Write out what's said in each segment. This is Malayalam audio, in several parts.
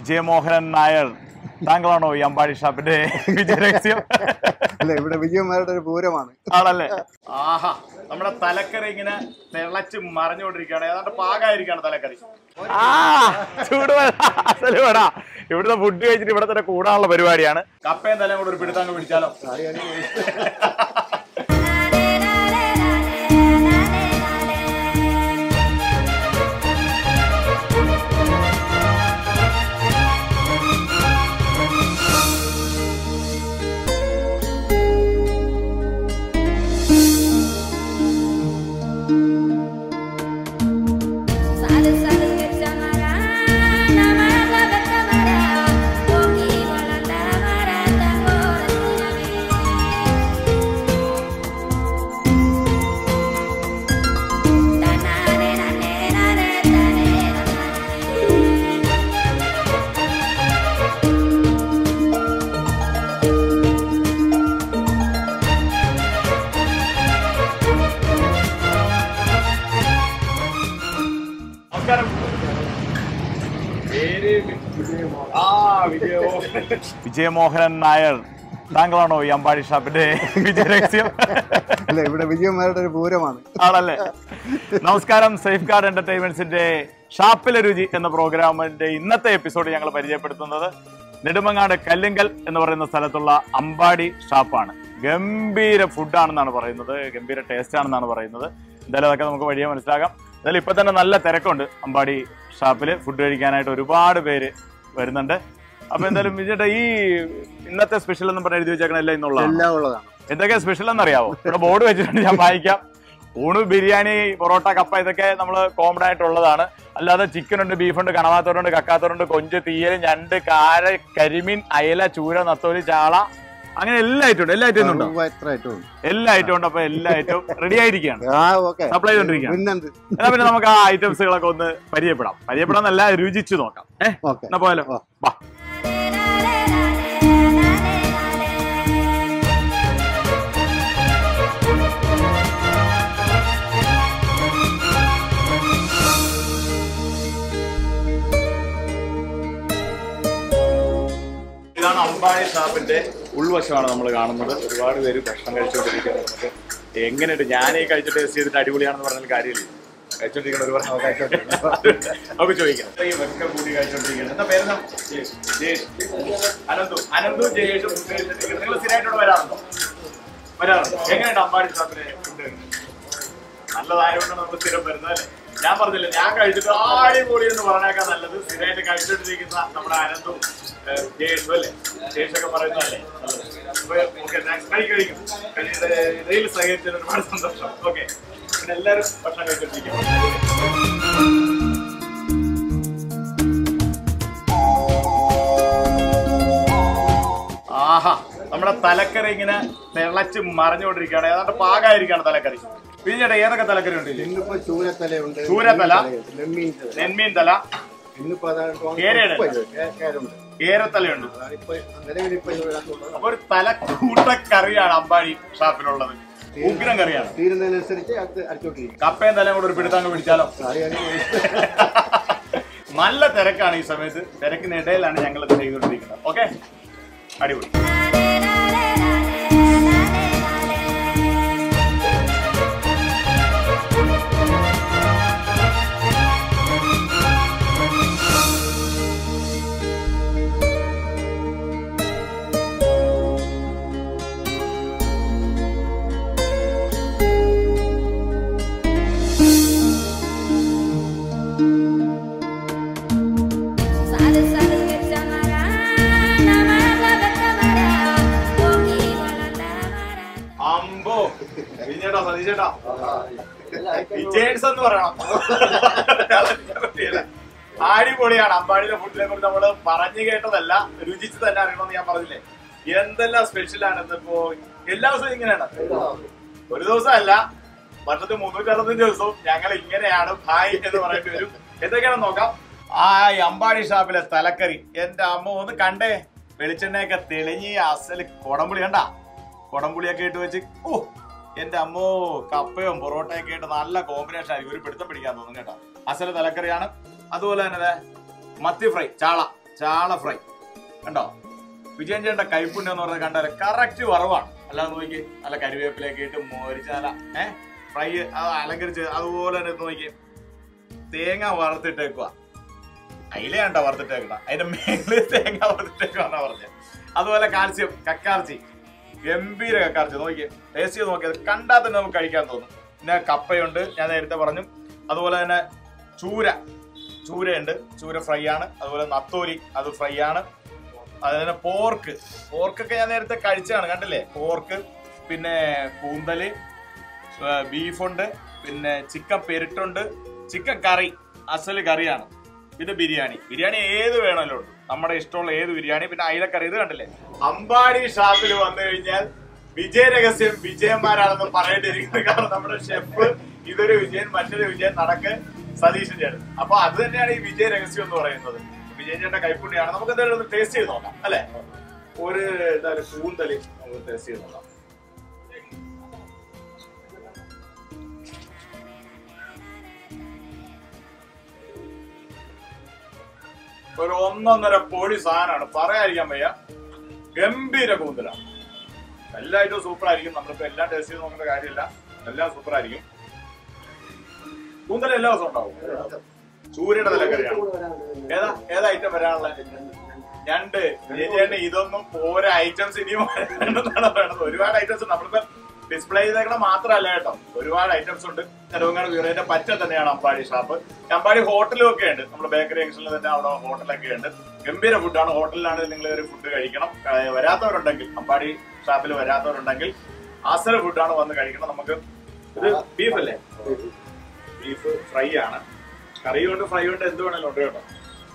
വിജയമോഹനൻ നായർ താങ്കളാണോ ഈ അമ്പാടി ഷാപ്പിന്റെ വിജയരഹസ്യം അല്ല ഇവിടെ വിജയന്മാരുടെ ഒരു പൂരമാണ് ആണല്ലേ ആഹാ നമ്മുടെ തലക്കറി ഇങ്ങനെ തിളച്ച് മറിഞ്ഞുകൊണ്ടിരിക്കുകയാണ് ഏതാണ്ട് പാകായിരിക്കാണ് തലക്കറി ആ ചൂട് അസല് വേടാ ഇവിടുത്തെ ഫുഡ് കഴിച്ചിട്ട് ഇവിടെ തന്നെ കൂടാനുള്ള പരിപാടിയാണ് കപ്പയും തലയും കൂടെ ഒരു പിടുത്തങ്ങ് പിടിച്ചാലോ Sale sale que chamara, namara betamara, ogi walanda marata koratinami. Tanare nane nare tane nane. നമസ്കാരം പേര് ആ വിജയമോഹൻ വിജയമോഹനൻ നായർ താങ്കളാണോ ഈ അമ്പാടി ഷാപ്പിന്റെ വിജയരഹസ്യം അല്ല ഇവിടെ വിജയന്മാരുടെ ഒരു പൂരമാണ് ആണല്ലേ നമസ്കാരം സേഫ് ഗാർഡ് എന്റർടൈൻമെന്റ്സിന്റെ ഷാപ്പിലെ രുചി എന്ന പ്രോഗ്രാമിന്റെ ഇന്നത്തെ എപ്പിസോഡ് ഞങ്ങൾ പരിചയപ്പെടുത്തുന്നത് നെടുമങ്ങാട് കല്ലുങ്കൽ എന്ന് പറയുന്ന സ്ഥലത്തുള്ള അമ്പാടി ഷാപ്പാണ് ഗംഭീര ഫുഡാണെന്നാണ് പറയുന്നത് ഗംഭീര ടേസ്റ്റ് ആണെന്നാണ് പറയുന്നത് എന്തായാലും അതൊക്കെ നമുക്ക് വഴിയെ മനസ്സിലാക്കാം എന്തായാലും ഇപ്പൊ തന്നെ നല്ല തിരക്കുണ്ട് അമ്പാടി ഷാപ്പിൽ ഫുഡ് കഴിക്കാനായിട്ട് ഒരുപാട് പേര് വരുന്നുണ്ട് അപ്പൊ എന്തായാലും വിജയേട്ടാ ഈ ഇന്നത്തെ സ്പെഷ്യൽ എന്ന് പറഞ്ഞ് എഴുതി വെച്ചേക്കണ എല്ലാം ഇന്നുള്ളതാണ് എല്ലാം ഉള്ളതാണ് എന്തൊക്കെയാ സ്പെഷ്യൽ എന്നറിയാവോ ഇവിടെ ബോർഡ് വെച്ചിട്ടുണ്ട് ഞാൻ വായിക്കാം ഊണ് ബിരിയാണി പൊറോട്ട കപ്പ ഇതൊക്കെ നമ്മൾ കോമൺ ആയിട്ടുള്ളതാണ് അല്ലാതെ ചിക്കൻ ഉണ്ട് ബീഫ് ഉണ്ട് കണവാത്തോറുണ്ട് കക്കാത്തോറുണ്ട് കൊഞ്ച് തീയൽ ഞണ്ട് കാര കരിമീൻ അയല ചൂര നത്തോലി ചാള അങ്ങനെ എല്ലാ ഐറ്റം ഉണ്ട് എല്ലാ ഐറ്റം ഉണ്ടോ ഉവ്വ് എത്ര ഐറ്റം ഉണ്ട് എല്ലാ ഐറ്റം ഉണ്ട് അപ്പൊ എല്ലാ ഐറ്റവും റെഡി ആയിരിക്കുകയാണ് ആ ഓക്കെ സപ്ലൈ ചെയ്തോണ്ടിരിക്കുകയാണ് പിന്നെന്ത് എന്നാ പിന്നെ നമുക്ക് ആ ഐറ്റംസുകളൊക്കെ ഒന്ന് പരിചയപ്പെടാം പരിചയപ്പെടാന്നല്ല രുചിച്ചു നോക്കാം ഏഹ് ഓക്കെ എന്നാ പോയാലോ ഓ. വാ ഇതാണ് അമ്പാടി ഷാപ്പിന്റെ ഉൾവശമാണ് നമ്മൾ കാണുന്നത് ഒരുപാട് പേര് ഭക്ഷണം കഴിച്ചുകൊണ്ടിരിക്കുന്നത് നമുക്ക് എങ്ങനെയുണ്ട് ഞാൻ ഈ കഴിച്ച് ടേസ്റ്റ് ചെയ്തിട്ട് അടിപൊളിയാണെന്ന് പറഞ്ഞാൽ കാര്യമില്ല കഴിച്ചോണ്ടിരിക്കുന്ന ഒരുപാട് നമുക്ക് ചോദിക്കാം ഈ വെക്ക കൂടി കഴിച്ചോണ്ടിരിക്കുന്നത് എന്താ പേരെന്താ ജയേഷ്. ജയേഷ്. അനന്തു അനന്തു ജയേഷും food കഴിച്ചോണ്ടിരിക്കുന്നത് നിങ്ങൾ സ്ഥിരമായിട്ട് ഇവിടെ വരാറുണ്ടോ വരാറുണ്ടോ എങ്ങനെയുണ്ട് അമ്പാടി ഷാപ്പിലെ ഫുഡ് നല്ലതായതുകൊണ്ടാണ് നമ്മൾ സ്ഥിരം വരുന്നത് അല്ലേ ഞാൻ പറഞ്ഞില്ല ഞാൻ കഴിച്ചിട്ട് അടിപൊളി എന്ന് പറഞ്ഞേക്കാൻ നല്ലത് സ്ഥിരമായിട്ട് കഴിച്ചോണ്ടിരിക്കുന്ന നമ്മുടെ അനന്തും ഏഹ്, ജയേഷും അല്ലേ ജയേഷൊക്കെ പറയുന്നതല്ലേ നല്ലത് അപ്പൊ ഓക്കെ താങ്ക്സ് കഴി കഴിക്കും ഇതിൽ സഹകരിച്ചതിന് ഒരുപാട് സന്തോഷം ഓക്കെ പിന്നെ എല്ലാവരും ഭക്ഷണം കഴിച്ചോണ്ടിരിക്കും ആഹാ നമ്മുടെ തലക്കറി ഇങ്ങനെ തിളച്ച് മറിഞ്ഞുകൊണ്ടിരിക്കുകയാണ് ഏതാണ്ട് പാകായിരിക്കാണ് തലക്കറി പിന്നെ ചേട്ടാ ഏതൊക്കെ തലക്കറി ഉണ്ട് ഇതില്? ഇന്നിപ്പോ ചൂരത്തലയുണ്ട് ചൂരത്തല. നെമ്മീൻ തല നെന്മീൻ തല ഇന്നിപ്പോ അതാണ് കേരയുടെ ഇപ്പൊ ഇത് കേ- കേരമുണ്ട് ഏരത്തലയുണ്ട് അതാണ് ഇപ്പൊ നിലവിൽ ഇപ്പൊ ഇതിനകത്തുള്ളത് അപ്പൊ ഒരു തലക്കൂട്ട കറിയാണ് അമ്പാടി ഷാപ്പിലുള്ളത് ഉഗ്രം കറിയാണ് തീരുന്നതിനനുസരിച്ച് അത് അടിച്ചോണ്ടിരിക്കും കപ്പയും തലയും കൂടെ ഒരു പിടുത്തങ്ങ് പിടിച്ചാലോ നല്ല തിരക്കാണ് ഈ സമയത്ത് തിരക്കിനിടയിലാണ് ഞങ്ങൾ ഇത് ചെയ്തുകൊണ്ടിരിക്കുന്നത് ഓക്കെ അടിപൊളി Sale sale que chamara, namara betamara, ogi walanda marata. അമ്പോ വിജയേട്ടാ സതീശേട്ടാ വിജയൻസ് എന്ന് പറയണം അടിപൊളിയാണ് അമ്പാടിയിലെ ഫുഡിനെ കുറിച്ച് നമ്മള് പറഞ്ഞു കേട്ടതല്ല രുചിച്ച് തന്നെ അറിയണമെന്ന് ഞാൻ പറഞ്ഞില്ലേ എന്തെല്ലാം സ്പെഷ്യൽ ആണ് ഇന്നിപ്പോ എല്ലാ ദിവസവും ഇങ്ങനെയാണ് ഒരു ദിവസം അല്ല വർഷത്തിൽ മുന്നൂറ്റി അറുപത്തഞ്ച് ദിവസവും ഞങ്ങൾ ഇങ്ങനെയാണ് ഭായ് എന്ന് പറയേണ്ടി വരും എന്തൊക്കെയാണെന്ന് നോക്കാം ആ ഈ അമ്പാടി ഷാപ്പിലെ തലക്കറി എന്റെ അമ്മ ഒന്ന് കണ്ടേ വെളിച്ചെണ്ണയൊക്കെ തെളിഞ്ഞി അസല് കൊടംപുളി കണ്ട കൊടംപുളിയൊക്കെ ഇട്ട് വെച്ച് ഓ എന്റെ അമ്മോ കപ്പയും പൊറോട്ടയൊക്കെ ആയിട്ട് നല്ല കോമ്പിനേഷൻ ആയിരിക്കും ഒരു പിടുത്തം പിടിക്കാൻ തോന്നും കേട്ടോ അസല് തലക്കറിയാണ് അതുപോലെ തന്നെ ദേ മത്തി ഫ്രൈ ചാള ചാള ഫ്രൈ കണ്ടോ വിജയൻ ചേട്ടന്റെ കൈപ്പുണ്യം എന്ന് പറഞ്ഞാൽ കണ്ടാല് കറക്റ്റ് വറവാണ് അല്ലാതെ നോക്കി നല്ല കരിവേപ്പിലേക്ക് ഇട്ട് മോരിച്ച് നല്ല ഏഹ് ഫ്രൈ അത് അലങ്കരിച്ച് അതുപോലെ തന്നെ ഇത് നോക്കി തേങ്ങ വറുത്തിട്ടേക്കുക അയിലയാണ്ട വറുത്തിട്ടേക്കണ അതിന്റെ മേളിൽ തേങ്ങ വറുത്തിട്ടേക്കാന്നാ പറഞ്ഞത് അതുപോലെ കാൽസ്യം കക്കാർച്ചി ഗംഭീര കക്കാർച്ചി നോക്കി ടേസ്റ്റ് ചെയ്ത് നോക്കിയത് കണ്ടാൽ തന്നെ നമുക്ക് കഴിക്കാൻ തോന്നും പിന്നെ കപ്പയുണ്ട് ഞാൻ നേരത്തെ പറഞ്ഞു അതുപോലെ തന്നെ ചൂര ചൂരയുണ്ട് ചൂര ഫ്രൈ ആണ് അതുപോലെ നത്തോലി അത് ഫ്രൈ ആണ് അതുപോലെ പോർക്ക് പോർക്കൊക്കെ ഞാൻ നേരത്തെ കഴിച്ചതാണ് കണ്ടില്ലേ പോർക്ക് പിന്നെ കൂന്തല് ബീഫുണ്ട് പിന്നെ ചിക്കൻ പെരിട്ടുണ്ട് ചിക്കൻ കറി അസല് കറിയാണ് പിന്നെ ബിരിയാണി ബിരിയാണി ഏത് വേണമല്ലോ ഉണ്ട് നമ്മുടെ ഇഷ്ടമുള്ള ഏത് ബിരിയാണി പിന്നെ അയിലക്കറി ഇത് കണ്ടില്ലേ അമ്പാടി ഷാപ്പിൽ വന്നു കഴിഞ്ഞാൽ വിജയ രഹസ്യം വിജയന്മാരാണെന്ന് പറയേണ്ടിയിരിക്കുന്നത് കാരണം നമ്മുടെ ഷെഫ് ഇതൊരു വിജയൻ മറ്റൊരു വിജയൻ നടക്ക് സതീശൻ ചേട്ടൻ അപ്പൊ അത് തന്നെയാണ് ഈ വിജയ രഹസ്യം എന്ന് പറയുന്നത് വിജയൻ ചേട്ടന്റെ കൈപ്പുണ്യാണ് നമുക്ക് എന്തായാലും ഒന്ന് ടേസ്റ്റ് ചെയ്ത് നോക്കാം അല്ലെ ഒരു എന്തായാലും കൂന്തല് നമുക്ക് ടേസ്റ്റ് ചെയ്ത് നോക്കാം ഒരു ഒന്നൊന്നര പൊടി സാധനമാണ് പറയാതിരിക്കാൻ വയ്യ ഗംഭീര കൂന്തലാണ് എല്ലാ ഐറ്റവും സൂപ്പർ ആയിരിക്കും നമ്മളിപ്പോ എല്ലാം ടേസ്റ്റ് ചെയ്ത് നോക്കേണ്ട കാര്യമില്ല എല്ലാം സൂപ്പർ ആയിരിക്കും കൂന്തൽ എല്ലാ ദിവസവും ഉണ്ടാവും ചൂരയുടെ തലക്കറിയാണ് ഏതാ ഏതാ ഐറ്റം വരാനുള്ള ഞണ്ട് ചേച്ചേട്ടന് ഇതൊന്നും ഓരോ ഐറ്റംസ് ഇനിയും വരണമെന്നാണ് വേണ്ടത് ഒരുപാട് ഐറ്റംസ് നമ്മളിപ്പോ ഡിസ്പ്ലേ ചെയ്തേക്കണ മാത്രമല്ല കേട്ടോ ഒരുപാട് ഐറ്റംസ് ഉണ്ട് നെടുവങ്ങാട് വീറിന്റെ പറ്റ തന്നെയാണ് അമ്പാടി ഷാപ്പ് അമ്പാടി ഹോട്ടലും ഒക്കെ ഉണ്ട് നമ്മുടെ ബേക്കറി ജംഗ്ഷനിൽ തന്നെ അവിടെ ഹോട്ടലൊക്കെ ഉണ്ട് ഗംഭീര ഫുഡാണ് ഹോട്ടലിലാണ് നിങ്ങൾ ഒരു ഫുഡ് കഴിക്കണം ഏഹ് വരാത്തവരുണ്ടെങ്കിൽ അമ്പാടി ഷാപ്പിൽ വരാത്തവരുണ്ടെങ്കിൽ ആസല ഫുഡാണ് വന്ന് കഴിക്കണം നമുക്ക് ഇത് ബീഫ് അല്ലേ ബീഫ് ഫ്രൈ ആണ് കറി കൊണ്ട് ഫ്രൈ കൊണ്ട് എന്ത് വേണേലും ഉണ്ട് കേട്ടോ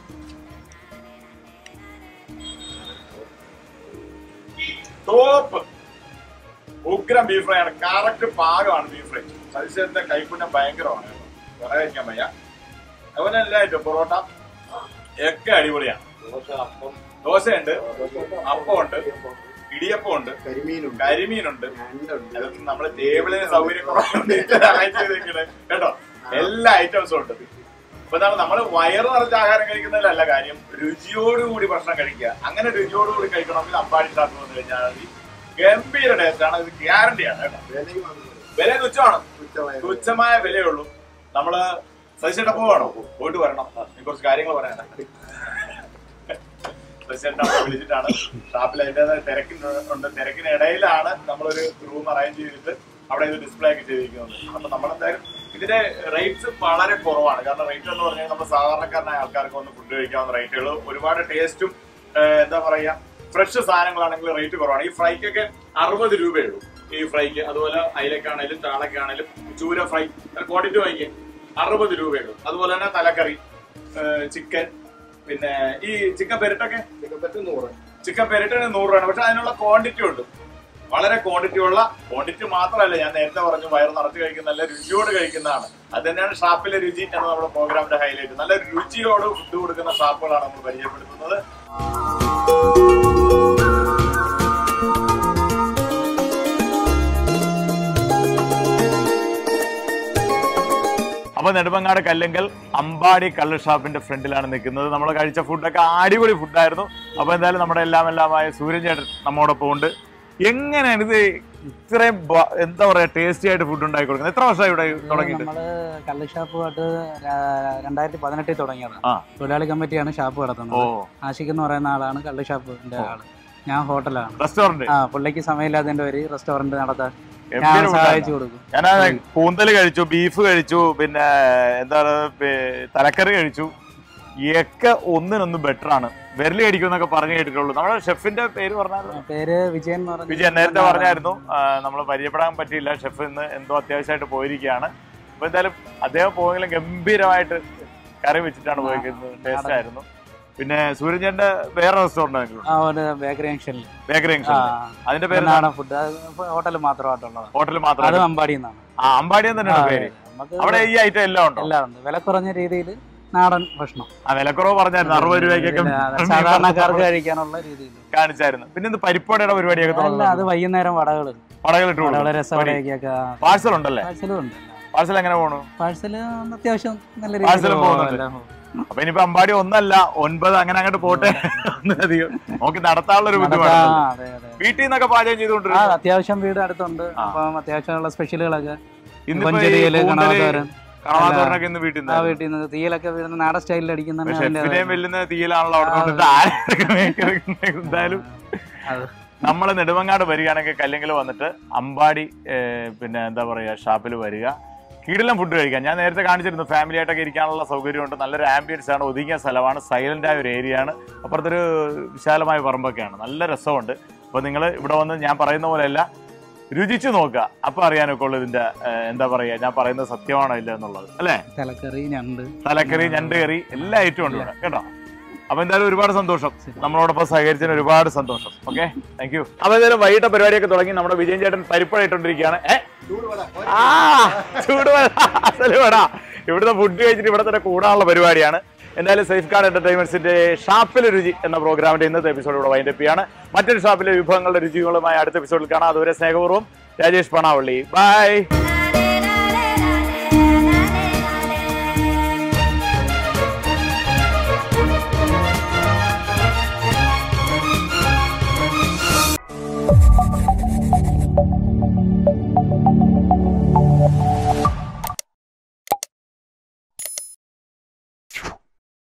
ടോപ്പ് ഉഗ്രം ബീഫ് ഫ്രൈ ആണ് കറക്റ്റ് പാകമാണ് ബീഫ് ഫ്രൈ സതീശന്റെ കൈപ്പുണ്യം ഭയങ്കരമാണ് കേട്ടോ. പറയാതിരിക്കാൻ വയ്യ അതുപോലെ എല്ലാ ഐറ്റം പൊറോട്ട ഒക്കെ അടിപൊളിയാണ് ദോശയുണ്ട് അപ്പമുണ്ട് ഇടിയപ്പമുണ്ട് കരിമീനുണ്ട് കരിമീനുണ്ട് ഞണ്ടുണ്ട് അതൊന്നും നമ്മള് ടേബിളിന് സൗകര്യം കുറവുണ്ട് arrange ചെയ്തേക്കണേ. കേട്ടോ എല്ലാ ഐറ്റംസും ഉണ്ട് അപ്പൊ എന്താണ് നമ്മള് വയറ് നിറച്ച ആഹാരം കഴിക്കുന്നതിലല്ല കാര്യം രുചിയോടുകൂടി ഭക്ഷണം കഴിക്കുക അങ്ങനെ രുചിയോടുകൂടി കഴിക്കണമെങ്കിൽ അമ്പാടി ഷാപ്പ് വന്നു കഴിഞ്ഞാൽ മതി ഗംഭീര ടേസ്റ്റ് ആണ് ഇത് ഗ്യാരണ്ടിയാണ് കേട്ടോ വിലയും അതുപോലെ. വില തുച്ഛമാണ് തുച്ഛമായ വില. തുച്ഛമായ വിലയുള്ളൂ നമ്മള് സജിച്ചേട്ട പോവാണോ പോയിട്ട് വരണം എനിക്ക് കുറച്ച് കാര്യങ്ങൾ പറയാനുണ്ട് സജിച്ചേട്ടൻ അവിടെ വിളിച്ചിട്ടാണ് ഷാപ്പിൽ അതിൻ്റെതായ തിരക്കിനുണ്ട് തിരക്കിനിടയിലാണ് നമ്മളൊരു റൂം അറേഞ്ച് ചെയ്തിട്ട് അവിടെ ഇത് ഡിസ്പ്ലേ ഒക്കെ ചെയ്തിരിക്കുന്നത് അപ്പൊ നമ്മളെന്തായാലും ഇതിന്റെ റേറ്റ്സ് വളരെ കുറവാണ് കാരണം റേറ്റ് എന്ന് പറഞ്ഞാൽ നമ്മൾ സാധാരണക്കാരനായ ആൾക്കാർക്ക് വന്ന് ഫുഡ് കഴിക്കാവുന്ന റേറ്റുകൾ ഒരുപാട് ടേസ്റ്റും എന്താ പറയാ ഫ്രഷ് സാധനങ്ങളാണെങ്കിൽ റേറ്റ് കുറവാണ് ഈ ഫ്രൈക്കൊക്കെ അറുപത് രൂപയുള്ളൂ ഈ ഫ്രൈക്ക് അതുപോലെ അയിലക്കാണേലും ചാളക്കാണേലും ചൂര ഫ്രൈ ക്വാണ്ടിറ്റി വാങ്ങിക്കുക അറുപത് രൂപയുള്ളൂ അതുപോലെ തന്നെ തലക്കറി ചിക്കൻ പിന്നെ ഈ ചിക്കൻ പെരട്ടൊക്കെ ചിക്കൻ പറ്റ് നൂറ് ചിക്കൻ പെരട്ടിന് നൂറ് രൂപയാണ് പക്ഷെ അതിനുള്ള ക്വാണ്ടിറ്റി ഉണ്ട് വളരെ ക്വാണ്ടിറ്റി ഉള്ള ക്വാണ്ടിറ്റി മാത്രമല്ല ഞാൻ നേരത്തെ പറഞ്ഞു വയറ് നിറച്ച് കഴിക്കുന്ന നല്ല രുചിയോട് കഴിക്കുന്നതാണ് അത് തന്നെയാണ് ഷാപ്പിലെ രുചി എന്ന നമ്മുടെ പ്രോഗ്രാമിന്റെ ഹൈലൈറ്റ് നല്ല രുചിയോട് ഫുഡ് കൊടുക്കുന്ന ഷാപ്പുകളാണ് നമ്മൾ പരിചയപ്പെടുത്തുന്നത് അപ്പൊ നെടുമങ്ങാട് കല്ലുങ്കൽ അമ്പാടി കള്ള് ഷാപ്പിന്റെ ഫ്രണ്ടിലാണ് നിൽക്കുന്നത് നമ്മൾ കഴിച്ച ഫുഡൊക്കെ അടിപൊളി ഫുഡായിരുന്നു അപ്പൊ എന്തായാലും നമ്മുടെ എല്ലാം എല്ലാമായ സൂര്യൻ ചേട്ടൻ നമ്മോടൊപ്പം ഉണ്ട് എങ്ങനെയാണ് ഇത് ഇത്രയും ബ- എന്താ പറയാ ടേസ്റ്റി ആയിട്ട് ഫുഡ് ഉണ്ടാക്കി കൊടുക്കുന്നത് എത്ര വർഷമായി ഇവിടെ തുടങ്ങിയിട്ട് നമ്മള് കള്ള് ഷാപ്പുമായിട്ട് രണ്ടായിരത്തി പതിനെട്ടിൽ തുടങ്ങിയതാണ് ആ. തൊഴിലാളി കമ്മിറ്റിയാണ് ഷാപ്പ് ഓ നടത്തുന്നത് ആഷിഖ് എന്ന് പറയുന്ന ആളാണ് കള്ള് ഷാപ്പിന്റെ ആള് ഞാൻ ഹോട്ടലാണ് റെസ്റ്റോറന്റ് ആ പുള്ളിക്ക് സമയമില്ലാത്തതിന്റെ പേര് റെസ്റ്റോറന്റ് നടത്താൻ ഞാൻ ഗംഭീര food ആണ്. സഹായിച്ചു കൊടുക്കും ഞാൻ കൂന്തല് കഴിച്ചു ബീഫ് കഴിച്ചു പിന്നെ എന്താണ് പേ- തലക്കറി കഴിച്ചു ഒക്കെ ഒന്നിനൊന്ന് ബെറ്റർ ആണ് വിരലി അടിക്കുമെന്നൊക്കെ പറഞ്ഞു കേട്ടിട്ടുള്ളൂ നമ്മുടെ ഷെഫിന്റെ പേര് പറഞ്ഞാൽ ആ, പേര് വിജയൻ എന്ന് പറഞ്ഞ വിജയൻ നേരത്തെ പറഞ്ഞായിരുന്നു നമ്മൾ പരിചയപ്പെടാൻ പറ്റിയില്ല ഷെഫ് ഇന്ന് എന്തോ അത്യാവശ്യമായിട്ട് പോയിരിക്കുകയാണ് അപ്പൊ എന്തായാലും അദ്ദേഹം പോയെങ്കിലും ഗംഭീരമായിട്ട് കറി വെച്ചിട്ടാണ് പോയിരിക്കുന്നത് ടേസ്റ്റ് ആയിരുന്നു പിന്നെ സൂര്യചന്റെ വേറെ റെസ്റ്റോറന്റ് ആ ഒരു ബേക്കറി ജംഗ്ഷനിൽ ബേക്കറി ആ അതിന്റെ പേര് നാടൻ ഫുഡ് ഹോട്ടൽ മാത്രമായിട്ടുള്ളതാണ് ഹോട്ടൽ അത് മാത്രം അമ്പാടി നിന്നാണ് ആ അമ്പാടിയൻ തന്നെയാണ് പേര് നമുക്ക് അവിടെ ഈ ഐറ്റം എല്ലാം ഉണ്ടോ എല്ലാം ഉണ്ട് വില കുറഞ്ഞ രീതിയിൽ നാടൻ ഭക്ഷണം ആ വിലക്കുറവ് പറഞ്ഞായിരുന്നു അറുപത് രൂപയ്ക്കൊക്കെ ഇല്ല, സാധാരണക്കാർക്ക് കഴിക്കാനുള്ള രീതിയിൽ കാണിച്ചായിരുന്നു പിന്നെ ഇത് പരിപ്പോടയുടെ പരിപാടിയൊക്കെ അല്ല തുടങ്ങുന്നത് അത് വൈകുന്നേരം വടകള് പടകളിട്ട് വടകള് രസവടയൊക്കെ പാഴ്സൽ ഉണ്ടല്ലേ പാഴ്സലും ഉണ്ട് പാഴ്സൽ എങ്ങനെ പോണു പാഴ്സല് അത്യാവശ്യം നല്ല Parcel രീതിയിൽ പോകുന്നുണ്ട്. എല്ലാം പോകും. അപ്പൊ ഇനിയിപ്പോ അമ്പാടി ഒന്നല്ല ഒൻപത് അങ്ങനെ അങ്ങോട്ട് പോട്ടെ ഒന്നിലധികം നമുക്ക് നടത്താനുള്ള ഒരു നടത്താ- ബുദ്ധിമുട്ടാണ് ആ, അതെ അതെ വീട്ടിൽ നിന്നൊക്കെ പാചകം ആ ചെയ്തുകൊണ്ടിരുന്നു അത്യാവശ്യം വീട് അടുത്തുണ്ട് ആ. അപ്പം അത്യാവശ്യമുള്ള സ്പെഷ്യലുകളൊക്കെ ഇന്നിപ്പോ ഈ കൊഞ്ചരിയല് കൂന്തല്, കണവത്തോരൻ കണവാത്തോരനൊക്കെ ഇന്ന് വീട്ടിൽ ആ നിന്ന് വീട്ടിൽ നിന്ന് തീയിലൊക്കെ വീഴുന്ന നാടൻ സ്റ്റൈലിൽ അടിക്കുന്ന പക്ഷെ ഷെഫിനെയും വെല്ലുന്ന തീയിലാണല്ലോ അവിടെ കൊണ്ടിട്ട് ആരൊക്കെ മേക്കറി എന്തായാലും അത് നമ്മൾ നെടുമങ്ങാട് വരികയാണെങ്കിൽ കല്ലെങ്കിൽ വന്നിട്ട് അമ്പാടി ഏർ, പിന്നെ എന്താ പറയുക ഷാപ്പിൽ വരിക കീടിലം ഫുഡ് കഴിക്കാം ഞാൻ നേരത്തെ കാണിച്ചിരുന്നു ഫാമിലി ആയിട്ടൊക്കെ ഇരിക്കാനുള്ള സൗകര്യമുണ്ട് നല്ലൊരു ആംബിയൻസ് ആണ് ഒതുങ്ങിയ സ്ഥലമാണ് സൈലന്റ് ആയ ഒരു ഏരിയ ആണ് അപ്പുറത്തൊരു വിശാലമായ പറമ്പൊക്കെയാണ് നല്ല രസമുണ്ട് അപ്പോൾ നിങ്ങൾ ഇവിടെ വന്ന് ഞാൻ പറയുന്ന പോലെയല്ല രുചിച്ചു നോക്കുക അപ്പോൾ അറിയാനൊക്കെ ഉള്ളു ഇതിന്റെ ഏർ, എന്താ പറയുക ഞാൻ പറയുന്നത് സത്യമാണോ ഇല്ല എന്നുള്ളത് അല്ലേ തലക്കറി ഞണ്ട് തലക്കറി ഞണ്ട് കറി എല്ലാ ഐറ്റവും ഉണ്ട് ഇവിടെ കേട്ടോ അപ്പൊ എന്തായാലും ഒരുപാട് സന്തോഷം നമ്മളോടൊപ്പം സഹകരിച്ചതിന് ഒരുപാട് സന്തോഷം ഓക്കെ താങ്ക് യു അപ്പൊ എന്തായാലും വൈകിട്ട് പരിപാടിയൊക്കെ തുടങ്ങി നമ്മുടെ വിജയൻ ചേട്ടൻ പരിപ്പഴ ഇട്ടോണ്ടിരിക്കുകയാണ് ഏ ആ ചൂടുവട അസലുവട ഇവിടുത്തെ ഫുഡ് കഴിച്ചിട്ട് ഇവിടെ തന്നെ കൂടാനുള്ള പരിപാടിയാണ് എന്തായാലും സേഫ് ഗാർഡ് എന്റർടൈൻമെന്റ്സിന്റെ ഷാപ്പിലെ രുചി എന്ന പ്രോഗ്രാമിന്റെ ഇന്നത്തെ എപ്പിസോഡ് ഇവിടെ വൈൻഡപ്പ് ചെയ്യാണ് മറ്റൊരു ഷാപ്പിലെ വിഭവങ്ങളുടെ രുചികളുമായി അടുത്ത എപ്പിസോഡിൽ കാണാം അതുവരെ സ്നേഹപൂർവ്വം രാജേഷ് പണാവള്ളി ബൈ Thank